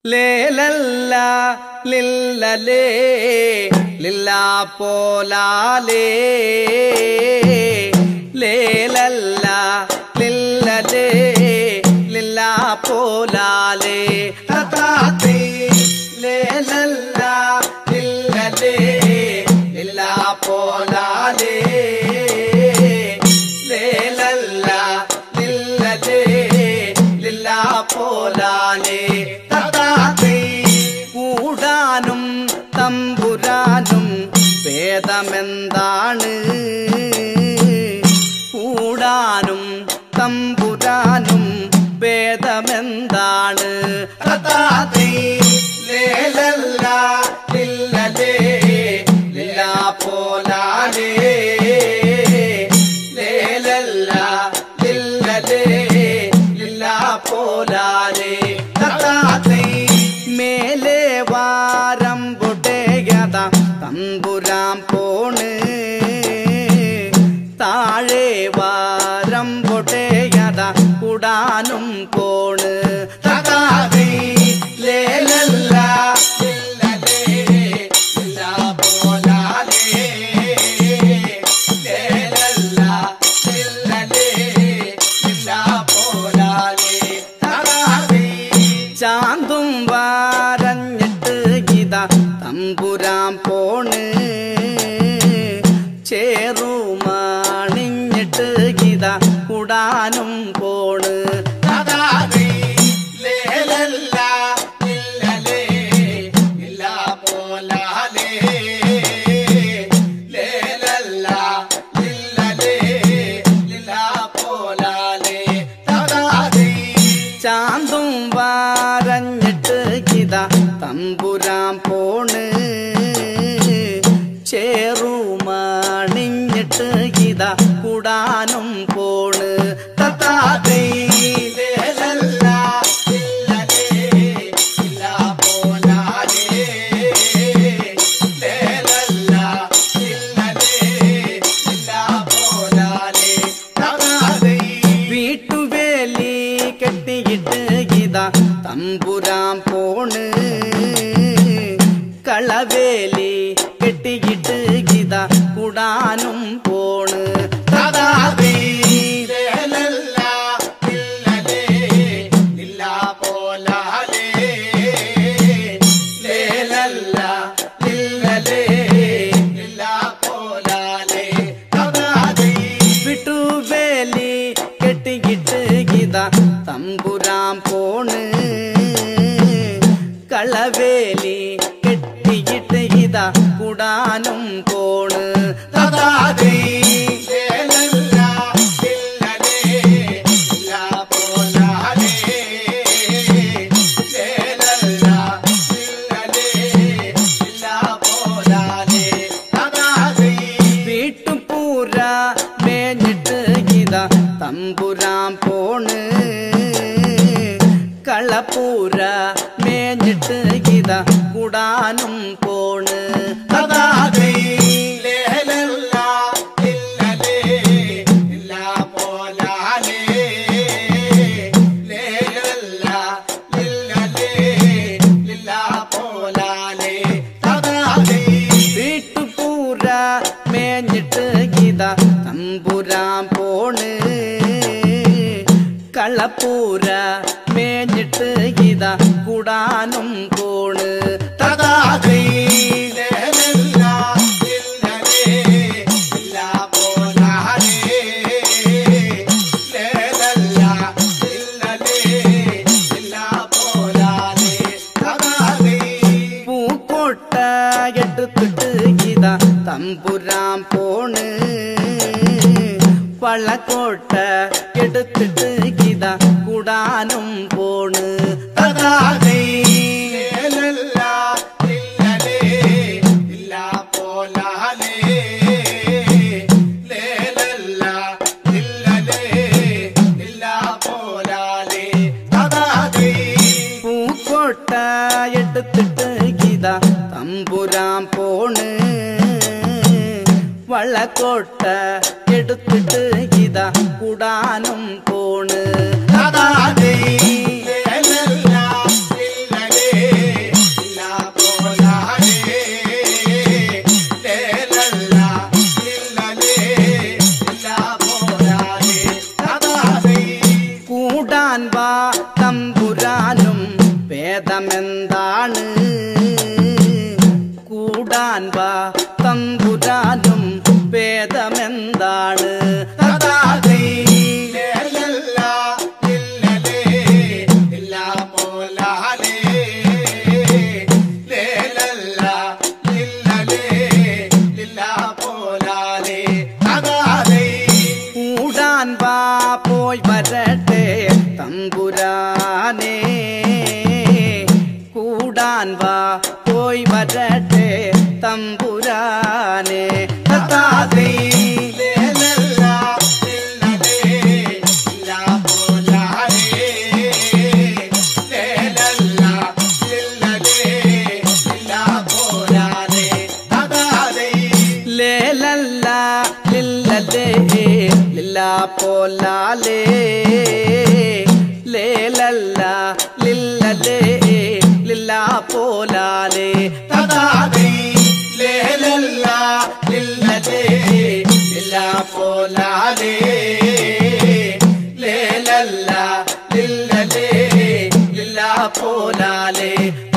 ലേലല്ല ലില്ലലേ ലില്ലാ പോലാലേ ലേലല്ല ലില്ലലേ ലില്ലാ പോലാലേ തതാതേ ലേലല്ല ലില്ലലേ ലില്ലാ പോലാലേ ലേലല്ല ലില്ലലേ ലില്ലാ പോലാലേ തതാതേ കൂടാനും തമ്പുരാനും ഭേദമെന്താണ് കൂടാനും തമ്പുരാനും ഭേദമെന്താണ് തതാതേ ലേലല്ല ലില്ലലേ ലില്ലാ പോലാലേ ലേലല്ല ലില്ലലേ ലില്ലാ പോലാലേ തതാതേ മേലെ വാരം പൊട്ടേയത തമ്പുരാൻ പോണ് താഴെ വാരം പൊട്ടേയത കുടാനും പോണ് തതാതേ ലേലല്ല ലില്ലലേ ലില്ലാ പോലാലേ ലേലല്ല ലില്ലലേ ലില്ലാ പോലാലേ തതാതേ ചാന്തും വാരഞ്ഞിട്ട് ഗീത തമ്പുരാൻ പോണ് ചേറുമാണിഞ്ഞിട്ട് ഗീത കുടാനും പോണ് തതാതേ ലേലല്ല ലില്ലലേ ലില്ലാ പോലാലേ ലേലല്ല ലില്ലലേ ലില്ലാ പോലാലേ തതാതേ ചാന്തും വാരഞ്ഞിട്ട് ഗീത തമ്പുരാൻ പോണ് ചേറുമാണിഞ്ഞിട്ട് ഗീത കൂടാനും പോണ് തതാതേ ലേലല്ല ലില്ലലേ ലില്ലാ പോലാലേ ലേലല്ല ലില്ലലേ ലില്ലാ പോലാലേ തതാതേ വീട്ടുവേലി കെട്ടിയിട്ട് ഗീത തമ്പുരാൻ പോണ് കളവേലി കെട്ടിയിട്ട് ഗീത കൂടാനും പോണ് തതാതേ ലേലല്ല ലില്ലലേ ലില്ലാ പോലാലേ ലേലല്ല ലില്ലലേ ലില്ലാ പോലാലേ തതാതേ വിട്ടുവേലി കെട്ടിയിട്ട് ഗീത തമ്പുരാൻ പോണ് കളവേലി കെട്ടിയിട്ട് ഗീത കൂടാനും പോണ് തതാതേ ലേലല്ല ലില്ലലേ ലില്ലാ പോലാലേ ലേലല്ല ലില്ലലേ ലില്ലാ പോലാലേ തതാതേ വീട്ടുപൂര മേഞ്ഞിട്ട് ഗീത തമ്പുരാൻ പോണ് കളപ്പൂര മേഞ്ഞിട്ട് ഗീത കൂടാനും പോണ് തതാതേ ലേലല്ല ലില്ലലേ ലില്ലാ പോലാലേ ലേലല്ല ലില്ലലേ ലില്ലാ പോലാലേ തതാതേ വീട്ടുപൂര മേഞ്ഞിട്ട് ഗീത തമ്പുരാൻ പോണ് കളപ്പൂര മേഞ്ഞിട്ട് ഗീത കൂടാനും പോണ് തതാതേ ലേലല്ല ലില്ലലേ ലില്ലാ പോലാലേ ലേലല്ല ലില്ലലേ ലില്ലാ പോലാലേ തതാതേ പൂക്കോട്ട എടുത്തിട്ട് ഗീത തമ്പുരാൻ പോണ് വള്ളക്കോട്ട എടുത്തിട്ട് ഗീത കൂടാനും പോണ് തതാതേ ലേലല്ല ലില്ലലേ ലില്ലാ പോലാലേ ലേലല്ല ലില്ലലേ ലില്ലാ പോലാലേ തതാതേ പൂക്കോട്ട എടുത്തിട്ട് ഗീത തമ്പുരാൻ പോണ് വള്ളക്കോട്ട എടുത്തിട്ട് ഗീത കൂടാനും പോണ് തതാതേ ലേലല്ല തമ്പുരാനും ഭേദമെന്താണ് കൂടാൻ വാ തമ്പുരാനും ഭേദമെന്താണ് തഥാതൈ ലേലല്ല, ലില്ലലേ, ലില്ലാ പോലാലേ. ലേലല്ല, ലില്ലലേ, ലില്ലാ പോലാലേ. അതാലേ, കൂടാൻ വാ പോയി വരട്ടെ തമ്പുരാനെ കൂടാൻ വാ പോയി വരട്ടെ തമ്പുരാനെ തഥാതൈ ലേലല്ല, ലില്ലലേ, ലില്ലാ പോലാലേ. ലേലല്ല, ലില്ലലേ, ലില്ലാ പോലാലേ. അതാലേ, ലേലല്ല ലില്ലലേ ലില്ലാ പോലാലേ ലേലല്ല ലില്ലലേ ലില്ലാ പോലാലേ തഥാതൈ ലേലല്ല ലില്ലലേ ലില്ലാ പോലാലേ ലേലല്ല ലില്ലലേ ലില്ലാ പോലാലേ